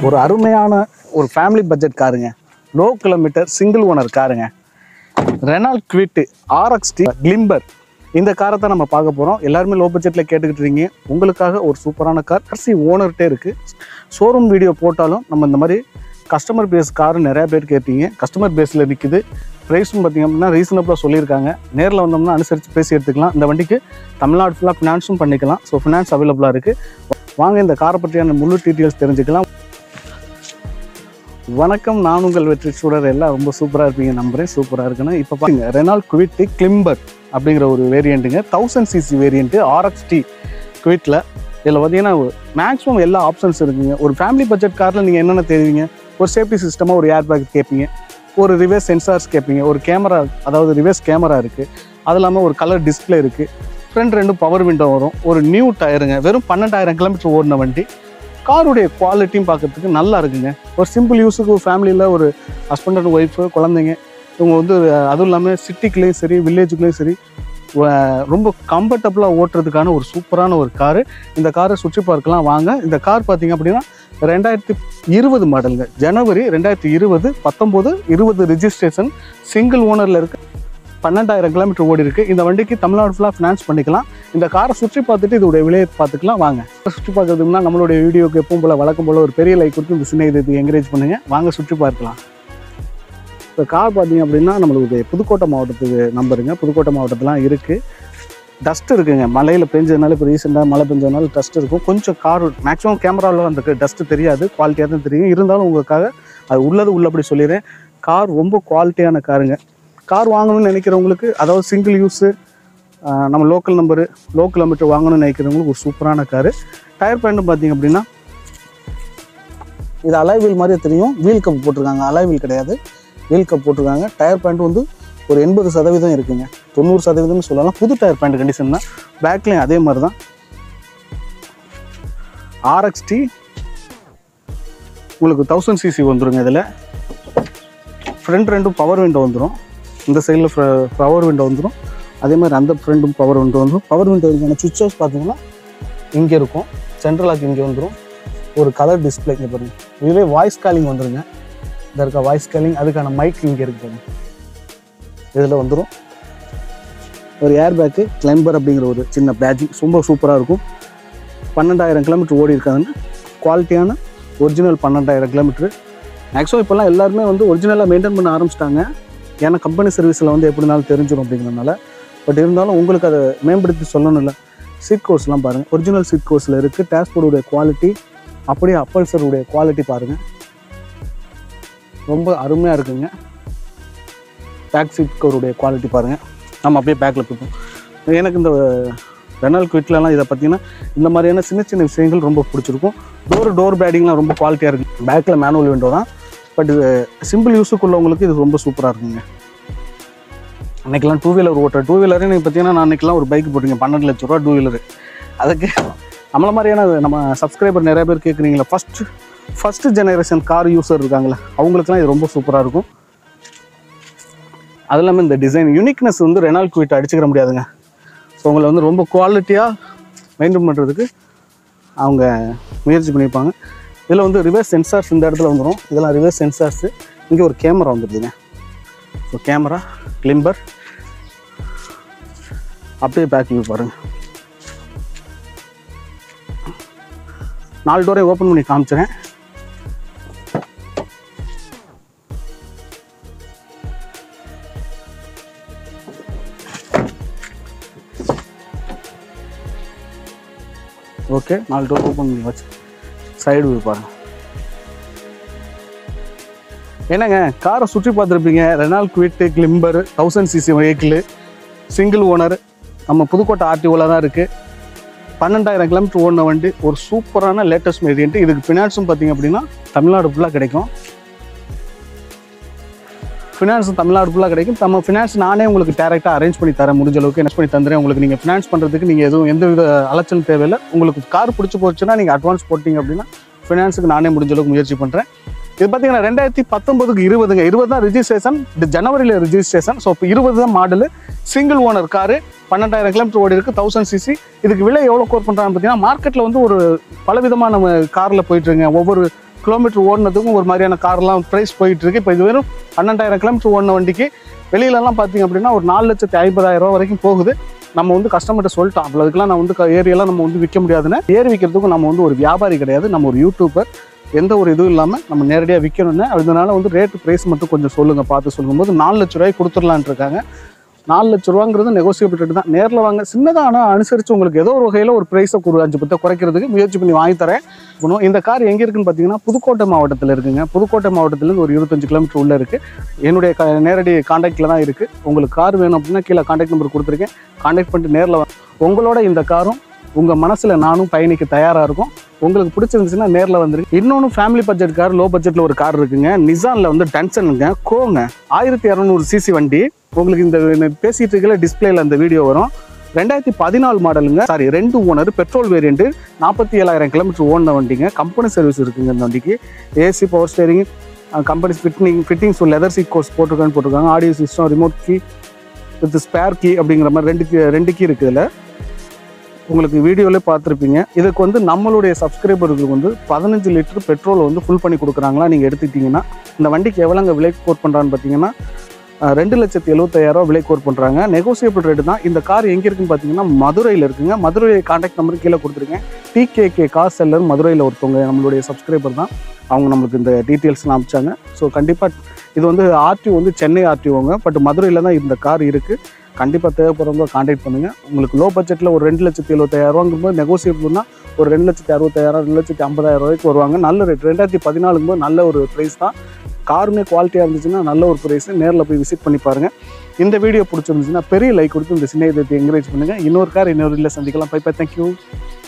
ஒரு அருமையான ஒரு ஃபேமிலி பட்ஜெட் காருங்க லோ கிலோமீட்டர் சிங்கிள் ஓனர் காருங்க ரெனால்ட் குவிட்டு ஆர்எக்ஸ்டி கிளிம்பர் இந்த காரை தான் நம்ம பார்க்க போகிறோம் எல்லாருமே லோ பட்ஜெட்டில் கேட்டுக்கிட்டு இருக்கீங்க உங்களுக்காக ஒரு சூப்பரான கார் கடைசி ஓனர்கிட்டே இருக்குது ஷோரூம் வீடியோ போட்டாலும் நம்ம இந்த மாதிரி கஸ்டமர் பேஸ் கார் நிறையா பேர் கேட்டீங்க கஸ்டமர் பேஸில் நிற்குது ப்ரைஸும் பார்த்தீங்க அப்படின்னா ரீசனபிளாக சொல்லியிருக்காங்க நேரில் வந்தோம்னா அனுசரித்து பேசி எடுத்துக்கலாம் இந்த வண்டிக்கு தமிழ்நாடு ஃபுல்லாக ஃபினான்ஸும் பண்ணிக்கலாம் ஸோ ஃபினான்ஸ் அவைலபிளாக இருக்குது வாங்க இந்த காரை பற்றியான முழு டீட்டெயில்ஸ் தெரிஞ்சுக்கலாம் வணக்கம் நான் உங்கள் வெற்றி சூழல் எல்லாம் ரொம்ப சூப்பராக இருப்பீங்க நம்புறேன் சூப்பராக இருக்குன்னு இப்போ பாருங்க ரெனால்ட் குவிட்டு கிளிம்பர் அப்படிங்கிற ஒரு வேரியண்ட்டுங்க தௌசண்ட் சிசி வேரியண்ட்டு ஆர்எக்ஸ்டி குவிட்டில் இதில் பார்த்தீங்கன்னா மேக்ஸிமம் எல்லா ஆப்ஷன்ஸ் இருக்குங்க ஒரு ஃபேமிலி பட்ஜெட் காரில் நீங்கள் என்னென்ன தெரிவிங்க ஒரு சேஃப்டி சிஸ்டமாக ஒரு ஏர் பேக் கேட்பீங்க ஒரு ரிவர்ஸ் சென்சார்ஸ் கேட்பீங்க ஒரு கேமரா அதாவது ரிவர்ஸ் கேமரா இருக்குது அது இல்லாமல் ஒரு கலர் டிஸ்பிளே இருக்குது ஃப்ரண்ட் ரெண்டும் பவர் விண்டோ வரும் ஒரு நியூ டயருங்க வெறும் பன்னெண்டாயிரம் கிலோமீட்டர் ஓடின வண்டி காருடைய குவாலிட்டியும் பார்க்கறதுக்கு நல்லா இருக்குங்க ஒரு சிம்பிள் யூஸுக்கு ஒரு ஃபேமிலியில் ஒரு ஹஸ்பண்ட் அண்ட் ஒய்ஃபு குழந்தைங்க இவங்க வந்து அஹ், அதுவும் இல்லாமல் சிட்டிக்குள்ளேயும் சரி வில்லேஜுக்குள்ளேயும் சரி வ- ரொம்ப கம்ஃபர்டபுளாக ஓட்டுறதுக்கான ஒரு சூப்பரான ஒரு காரு இந்த காரை சுற்றி பார்க்கலாம் வாங்க இந்த கார் பார்த்தீங்க அப்படின்னா ரெண்டாயிரத்தி இருபது மாடலுங்க ஜனவரி ரெண்டாயிரத்தி இருபது பத்தொம்போது இருபது ரிஜிஸ்ட்ரேஷன் சிங்கிள் ஓனரில் இருக்கு பன்னெண்டாயிரம் கிலோமீட்டர் ஓடி இருக்கு இந்த வண்டிக்கு தமிழ்நாடு ஃபுல்லாக ஃபினான்ஸ் பண்ணிக்கலாம் இந்த காரை சுற்றி பார்த்துட்டு இதோடைய விலையை பார்த்துக்கலாம் வாங்க சுற்றி பார்க்கறதுக்கு முன்னாடி நம்மளுடைய வீடியோக்கு எப்பவும் போல வழக்கம் போல ஒரு பெரிய லைக் கொடுத்து இந்த சின்ன இது என்கரேஜ் பண்ணுங்க வாங்க சுற்றி பார்க்கலாம் இப்போ கார் பார்த்தீங்க அப்படின்னா நம்மளுக்கு புதுக்கோட்டை மாவட்டத்துக்கு நம்பருங்க புதுக்கோட்டை மாவட்டத்துலாம் இருக்குது டஸ்ட் இருக்குங்க மலையில் பெஞ்சதுனால இப்போ ரீசெண்டாக மழை பெஞ்சதுனால டஸ்ட் இருக்கும் கொஞ்சம் கார் மேக்ஸிமம் கேமராவில் அந்த டஸ்ட்டு தெரியாது குவாலிட்டியாக தான் தெரியும் இருந்தாலும் உங்களுக்காக அது உள்ளது உள்ளபடி சொல்லிடுறேன் கார் ரொம்ப குவாலிட்டியான காருங்க கார் வாங்கணும்னு நினைக்கிறவங்களுக்கு அதாவது சிங்கிள் யூஸு நம்ம லோக்கல் நம்பரு லோ கிலோமீட்டர் வாங்கணும்னு நினைக்கிறவங்களுக்கு ஒரு சூப்பரான காரு டயர் பேண்ட்டும் பார்த்தீங்க அப்படின்னா இது அலாய் வீல் மாதிரியே தெரியும் வீல் கப் போட்டிருக்காங்க அலாய் வீல் கிடையாது வீல் கப் போட்டிருக்காங்க டயர் பேண்ட் வந்து ஒரு எண்பது சதவீதம் இருக்குங்க தொண்ணூறு சதவீதம்னு சொல்லலாம் புது டயர் பேண்ட் கண்டிஷன் தான் பேக்லேயும் அதே மாதிரி தான் ஆர்எக்ஸ்டி உங்களுக்கு தௌசண்ட் சிசி வந்துருங்க இதில் ஃப்ரண்ட் ரெண்டும் பவர் விண்டோ வந்துடும் இந்த சைடில் பவர் விண்டோ வந்துடும் அதே மாதிரி அந்த ஃப்ரண்டும் பவர் விண்டோ வந்துடும் பவர் விண்டோ இருக்கான சுவிட்ச் ஆஃப் பார்த்தீங்கன்னா இங்கே இருக்கும் சென்ட்ரல் லாக் இங்கே வந்துடும் ஒரு கலர் டிஸ்பிளே இங்கே பாருங்க இதுவே வாய்ஸ் காலிங் வந்துருங்க இந்த இருக்க வாய்ஸ் காலிங் அதுக்கான மைக் இங்கே இருக்கு பாருங்க இதில் வந்துடும் ஒரு ஏர் பேக்கு கிளைம்பர் அப்படிங்கிற ஒரு சின்ன பேட்ஜிங் ரொம்ப சூப்பராக இருக்கும் பன்னெண்டாயிரம் கிலோமீட்டர் ஓடி இருக்காதுன்னு குவாலிட்டியான ஒரிஜினல் பன்னெண்டாயிரம் கிலோமீட்டர் மேக்ஸிமம் இப்போல்லாம் எல்லாருமே வந்து ஒரிஜினலாக மெயின்டைன் பண்ண ஆரம்பிச்சிட்டாங்க ஏன்னா கம்பெனி சர்வீஸில் வந்து எப்படினாலும் தெரிஞ்சிடும் அப்படிங்கிறனால பட் இருந்தாலும் உங்களுக்கு அதை மேம்படுத்தி சொல்லணும்ல சீட் கோர்ஸ்லாம் பாருங்கள் ஒரிஜினல் சீட் கோர்ஸில் இருக்குது டேஷ்போர்டுடைய குவாலிட்டி அப்படியே அப்பல்சருடைய குவாலிட்டி பாருங்கள் ரொம்ப அருமையாக இருக்குங்க பேக் சீட் கவருடைய குவாலிட்டி பாருங்கள் நம்ம அப்படியே பேக்கில் போய்ப்போம் எனக்கு இந்த ரெனால் குவிட்லலாம் இதை பார்த்தீங்கன்னா இந்த மாதிரியான சின்ன சின்ன விஷயங்கள் ரொம்ப பிடிச்சிருக்கும் டோர் டோர் பேடிங்லாம் ரொம்ப குவாலிட்டியாக இருக்குது பேக்கில் மேனுவல் விண்டோ தான் பட் இது சிம்பிள் யூஸுக்குள்ளவங்களுக்கு இது ரொம்ப சூப்பராக இருக்குங்க அன்றைக்கெல்லாம் டூ வீலர் ஓட்டுற டூ வீலரே நீங்கள் பார்த்தீங்கன்னா நான் அன்றைக்கெல்லாம் ஒரு பைக் போட்டிங்க பன்னெண்டு லட்ச ரூபா டூ வீலரு அதுக்கு நம்மள மாதிரியான நம்ம சப்ஸ்கிரைபர் நிறைய பேர் கேட்குறீங்களா first first generation car user இருக்காங்களே அவங்களுக்குலாம் இது ரொம்ப சூப்பராக இருக்கும் அது இல்லாமல் இந்த டிசைன் யூனிக்னஸ் வந்து ரெனால் குவிட் அடிச்சுக்கிற முடியாதுங்க ஸோ உங்களை வந்து ரொம்ப குவாலிட்டியாக மெயின்டைன் பண்ணுறதுக்கு அவங்க முயற்சி பண்ணியிருப்பாங்க இதில் வந்து ரிவர்ஸ் சென்சார்ஸ் இந்த இடத்துல வந்துடும் இதெல்லாம் ரிவர்ஸ் சென்சார்ஸு இங்கே ஒரு கேமரா வந்துடுதுங்க ஸோ கேமரா கிளிம்பர் அப்படியே பேக் வியூ பாருங்க நாலு டோரை ஓப்பன் பண்ணி காமிச்சிடுறேன் ஓகே நாலு டோர் ஓப்பன் பண்ணி வச்சு சைடு வியூ பாருங்க என்னங்க காரை சுற்றி பார்த்துருப்பீங்க Renault Kwid climber thousand CC vehicle single owner நம்ம புதுக்கோட்டை ஆர்டிஓவில் தான் இருக்குது பன்னெண்டாயிரம் கிலோமீட்டர் ஓடின வண்டி ஒரு சூப்பரான லேட்டஸ்ட் வேரியன்ட் இதுக்கு ஃபினான்ஸும் பார்த்தீங்க அப்படின்னா தமிழ்நாடு ஃபுல்லாக கிடைக்கும் ஃபினான்ஸ் தமிழ்நாடு ஃபுல்லாக கிடைக்கும் நம்ம ஃபினான்ஸ் நானே உங்களுக்கு டேரெக்டாக அரேஞ்ச் பண்ணி தரேன் முடிஞ்ச அளவுக்கு என்ன பண்ணி தந்துறேன் உங்களுக்கு நீங்கள் ஃபினான்ஸ் பண்ணுறதுக்கு நீங்கள் எதுவும் எந்த வித அலைச்சல் தேவையில்லை உங்களுக்கு கார் பிடிச்சி போச்சுன்னா நீங்கள் அட்வான்ஸ் போட்டிங்க அப்படின்னா ஃபினான்ஸுக்கு நானே முடிஞ்ச அளவுக்கு முயற்சி பண்ணுறேன் இது பார்த்தீங்கன்னா ரெண்டாயிரத்தி பத்தொன்பதுக்கு இருபதுங்க இருபது தான் ரிஜிஸ்ட்ரேஷன் இது ஜனவரியில் ரிஜிஸ்ட்ரேஷன் ஸோ இப்போ இருபது தான் மாடலு சிங்கிள் ஓனர் காரு பன்னெண்டாயிரம் கிலோமீட்டர் ஓடி இருக்கு தௌசண்ட் சிசி இதுக்கு விலை எவ்வளோ கோர் பண்ணுறாங்க பார்த்தீங்கன்னா மார்க்கெட்டில் வந்து ஒரு பலவிதமான நம்ம காரில் போயிட்டுருங்க ஒவ்வொரு கிலோமீட்டர் ஓடினதுக்கும் ஒரு மாதிரியான கார்லாம் ப்ரைஸ் போயிட்டு இருக்கு இப்போ இது வெறும் பன்னெண்டாயிரம் கிலோமீட்டர் ஓடின வண்டிக்கு வெளியிலலாம் பார்த்தீங்க அப்படின்னா ஒரு நாலு லட்சத்தி ஐம்பதாயிரம் ரூபா வரைக்கும் போகுது நம்ம வந்து கஸ்டமர்கிட்ட சொல்லிட்டோம் அவ்வளோ அதுக்கெல்லாம் நான் வந்து க- ஏரியெல்லாம் நம்ம வந்து விற்க முடியாதுன்னு ஏர் விற்கிறதுக்கும் நம்ம வந்து ஒரு வியாபாரி கிடையாது நம்ம ஒரு யூடியூபர் எந்த ஒரு இதுவும் இல்லாமல் நம்ம நேரடியாக விற்கணும்னு அதனால வந்து ரேட்டு ப்ரைஸ் மட்டும் கொஞ்சம் சொல்லுங்கள் பார்த்து சொல்லும்போது நாலு லட்ச ரூபாய்க்கு கொடுத்துடலான்ட்டு இருக்காங்க நாலு லட்ச ரூபாங்கிறது நெகோசியபிள் ரேட் தான் நேரில் வாங்க சின்னதாக ஆனால் அனுசரித்து உங்களுக்கு ஏதோ ஒரு வகையில் ஒரு ப்ரைஸை ஒரு அஞ்சு பத்தை குறைக்கிறதுக்கு முயற்சி பண்ணி வாங்கி தரேன் பண்ணுவோம் இந்த கார் எங்கே இருக்குன்னு பார்த்தீங்கன்னா புதுக்கோட்டை மாவட்டத்தில் இருக்குங்க புதுக்கோட்டை மாவட்டத்துலேருந்து ஒரு இருபத்தஞ்சு கிலோமீட்டர் உள்ளே இருக்குது என்னுடைய க நேரடி காண்டாக்டில் தான் இருக்குது உங்களுக்கு கார் வேணும் அப்படின்னா கீழே காண்டாக்ட் நம்பர் கொடுத்துருக்கேன் காண்டாக்ட் பண்ணிட்டு நேரில் வாங்க உங்களோட இந்த காரும் உங்கள் மனசில் நானும் பயணிக்க தயாராக இருக்கும் உங்களுக்கு பிடிச்சிருந்துச்சுன்னா நேரில் வந்துருங்க இன்னொன்று ஃபேமிலி பட்ஜெட் கார் லோ பட்ஜெட்டில் ஒரு கார் இருக்குங்க நிசானில் வந்து டன்சனுங்க கோங்க ஆயிரத்தி இரநூறு சிசி வண்டி உங்களுக்கு இந்த நான் பேசிட்டு இருக்கல டிஸ்பிளேல அந்த வீடியோ வரும் ரெண்டாயிரத்தி பதினாலு மாடலுங்க சாரி ரெண்டு ஓனர் பெட்ரோல் வேரியண்ட்டு நாற்பத்தி ஏழாயிரம் கிலோமீட்டர் ஓடின வண்டிங்க கம்பெனி சர்வீஸ் இருக்குங்க இந்த வண்டிக்கு AC power steering company fitting fittings leather seat covers போட்டிருக்கான்னு போட்டிருக்காங்க audio system remote key with spare key அப்படிங்கிற மாதிரி ரெண்டு key- ரெண்டு கீ இருக்குது இதில் உங்களுக்கு வீடியோவில் பார்த்துருப்பீங்க இதுக்கு வந்து நம்மளுடைய சப்ஸ்கிரைபருக்கு வந்து பதினஞ்சு லிட்டர் பெட்ரோல் வந்து ஃபுல் பண்ணி கொடுக்குறாங்களா நீங்கள் எடுத்துக்கிட்டிங்கன்னா இந்த வண்டிக்கு எவ்வளோங்க விலை கோட் பண்ணுறான்னு பார்த்தீங்கன்னா அஹ், ரெண்டு லட்சத்தி எழுபத்தாயிரம் விலை கோட் பண்ணுறாங்க நெகோசியபிள் ரேட்டு தான் இந்த கார் எங்கே இருக்குன்னு பார்த்தீங்கன்னா மதுரையில் இருக்குங்க மதுரை கான்டாக்ட் நம்பர் கீழே கொடுத்துருக்கேன் டிகேகே கார் செல்லர் மதுரையில் ஒருத்தவங்க நம்மளுடைய சப்ஸ்கிரைபர் தான் அவங்க நம்மளுக்கு இந்த டீட்டெயில்ஸ்லாம் அனுப்பிச்சாங்க ஸோ கண்டிப்பாக இது வந்து ஆர்டிஓ வந்து சென்னை ஆர்டிஓங்க பட் மதுரையில் தான் இந்த கார் இருக்குது கண்டிப்பாக தேவைப்படுறவங்க காண்டாக்ட் பண்ணுங்கள் உங்களுக்கு லோ பட்ஜெட்டில் ஒரு ரெண்டு லட்சத்தி எழுபத்தாயிரரூவாங்கும்போது நெகோசியபிள்னா ஒரு ரெண்டு லட்சத்தி அறுபத்தாயிரம் ரெண்டு லட்சத்தி ஐம்பதாயிரம் ரூபாய்க்கு வருவாங்க நல்ல ரேட் ரெண்டாயிரத்தி பதினாலுங்கும்போது நல்ல ஒரு ப்ரைஸ் தான் காருமே குவாலிட்டியாக இருந்துச்சுன்னா நல்ல ஒரு ப்ரைஸ் நேரில் போய் விசிட் பண்ணி பாருங்கள் இந்த வீடியோ பிடிச்சிருந்துச்சுன்னா பெரிய லைக் கொடுத்து இந்த சின்ன இதத்தை என்கரேஜ் பண்ணுங்கள் இன்னொரு கார் இன்னொரு இல்லை சந்திக்கலாம் பை பை தேங்க்யூ